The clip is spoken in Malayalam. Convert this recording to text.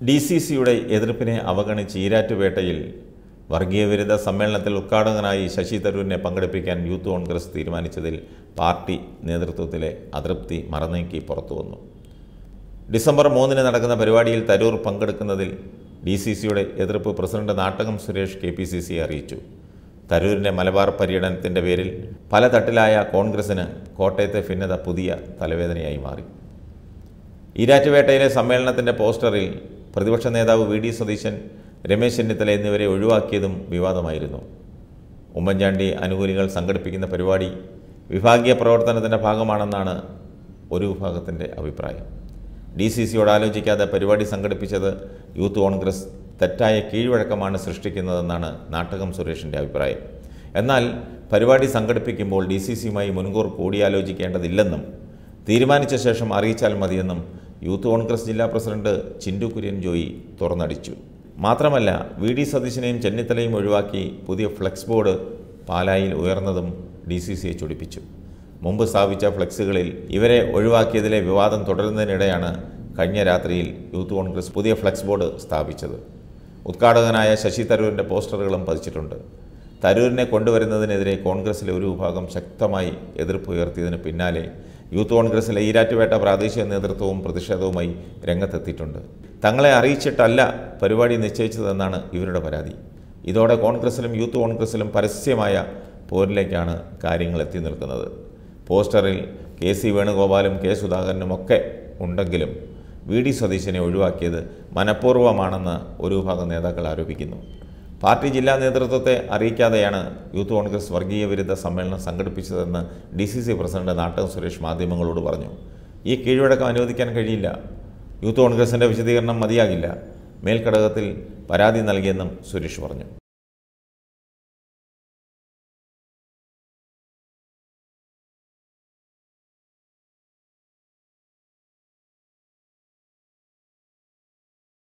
ഡി സി സിയുടെ എതിർപ്പിനെ അവഗണിച്ച് ഈരാറ്റുപേട്ടയിൽ വർഗീയ വിരുദ്ധ സമ്മേളനത്തിൽ ഉദ്ഘാടകനായി ശശി തരൂരിനെ പങ്കെടുപ്പിക്കാൻ യൂത്ത് കോൺഗ്രസ് തീരുമാനിച്ചതിൽ പാർട്ടി നേതൃത്വത്തിലെ അതൃപ്തി മറനീക്കി പുറത്തു വന്നു ഡിസംബർ മൂന്നിന് നടക്കുന്ന പരിപാടിയിൽ തരൂർ പങ്കെടുക്കുന്നതിൽ ഡി സി സിയുടെ എതിർപ്പ് president Nattakam Suresh K P C C അറിയിച്ചു തരൂരിൻ്റെ മലബാർ പര്യടനത്തിൻ്റെ പേരിൽ പല തട്ടിലായ കോൺഗ്രസിന് കോട്ടയത്തെ ഭിന്നത പുതിയ തലവേദനയായി മാറി ഈരാറ്റുപേട്ടയിലെ സമ്മേളനത്തിൻ്റെ പോസ്റ്ററിൽ പ്രതിപക്ഷ നേതാവ് വി ഡി സതീശൻ രമേശ് ചെന്നിത്തല എന്നിവരെ ഒഴിവാക്കിയതും വിവാദമായിരുന്നു ഉമ്മൻചാണ്ടി അനുകൂലികൾ സംഘടിപ്പിക്കുന്ന പരിപാടി വിഭാഗീയ പ്രവർത്തനത്തിൻ്റെ ഭാഗമാണെന്നാണ് ഒരു വിഭാഗത്തിൻ്റെ അഭിപ്രായം ഡി സി സിയോട് ആലോചിക്കാതെ പരിപാടി സംഘടിപ്പിച്ചത് യൂത്ത് കോൺഗ്രസ് തെറ്റായ കീഴ്വഴക്കമാണ് സൃഷ്ടിക്കുന്നതെന്നാണ് നാട്ടകം സുരേഷിൻ്റെ അഭിപ്രായം എന്നാൽ പരിപാടി സംഘടിപ്പിക്കുമ്പോൾ ഡി സി സിയുമായി മുൻകൂർ കൂടിയാലോചിക്കേണ്ടതില്ലെന്നും തീരുമാനിച്ച ശേഷം അറിയിച്ചാൽ മതിയെന്നും യൂത്ത് കോൺഗ്രസ് ജില്ലാ പ്രസിഡന്റ് ചിൻഡു കുര്യൻ ജോയി തുറന്നടിച്ചു മാത്രമല്ല വി ഡി സതീശനെയും ചെന്നിത്തലയും ഒഴിവാക്കി പുതിയ ഫ്ലെക്സ് ബോർഡ് പാലായിൽ ഉയർന്നതും ഡി സി സിയെ ചൊടിപ്പിച്ചു മുമ്പ് സ്ഥാപിച്ച ഫ്ലെക്സുകളിൽ ഇവരെ ഒഴിവാക്കിയതിലെ വിവാദം തുടരുന്നതിനിടെയാണ് കഴിഞ്ഞ രാത്രിയിൽ യൂത്ത് കോൺഗ്രസ് പുതിയ ഫ്ലെക്സ് ബോർഡ് സ്ഥാപിച്ചത് ഉദ്ഘാടകനായ ശശി തരൂരിൻ്റെ പോസ്റ്ററുകളും പതിച്ചിട്ടുണ്ട് തരൂരിനെ കൊണ്ടുവരുന്നതിനെതിരെ കോൺഗ്രസിലെ ഒരു വിഭാഗം ശക്തമായി എതിർപ്പ് ഉയർത്തിയതിന് പിന്നാലെ യൂത്ത് കോൺഗ്രസിലെ ഈരാറ്റുപേട്ട പ്രാദേശിക നേതൃത്വവും പ്രതിഷേധവുമായി രംഗത്തെത്തിയിട്ടുണ്ട് തങ്ങളെ അറിയിച്ചിട്ടല്ല പരിപാടി നിശ്ചയിച്ചതെന്നാണ് ഇവരുടെ പരാതി ഇതോടെ കോൺഗ്രസിലും യൂത്ത് കോൺഗ്രസിലും പരസ്യമായ പോരിലേക്കാണ് കാര്യങ്ങൾ എത്തി നിൽക്കുന്നത് പോസ്റ്ററിൽ കെ സി വേണുഗോപാലും കെ സുധാകരനുമൊക്കെ ഉണ്ടെങ്കിലും വി ഡി സതീശനെ ഒഴിവാക്കിയത് മനഃപൂർവ്വമാണെന്ന് ഒരു വിഭാഗം നേതാക്കൾ ആരോപിക്കുന്നു പാർട്ടി ജില്ലാ നേതൃത്വത്തെ അറിയിക്കാതെയാണ് യൂത്ത് കോൺഗ്രസ് വർഗീയ വിരുദ്ധ സമ്മേളനം സംഘടിപ്പിച്ചതെന്ന് D C C president Nattakam Suresh മാധ്യമങ്ങളോട് പറഞ്ഞു ഈ കീഴ്വഴക്കം അനുവദിക്കാൻ കഴിയില്ല യൂത്ത് കോൺഗ്രസിൻ്റെ വിശദീകരണം മതിയാകില്ല മേൽഘടകത്തിൽ പരാതി നൽകിയെന്നും സുരേഷ് പറഞ്ഞു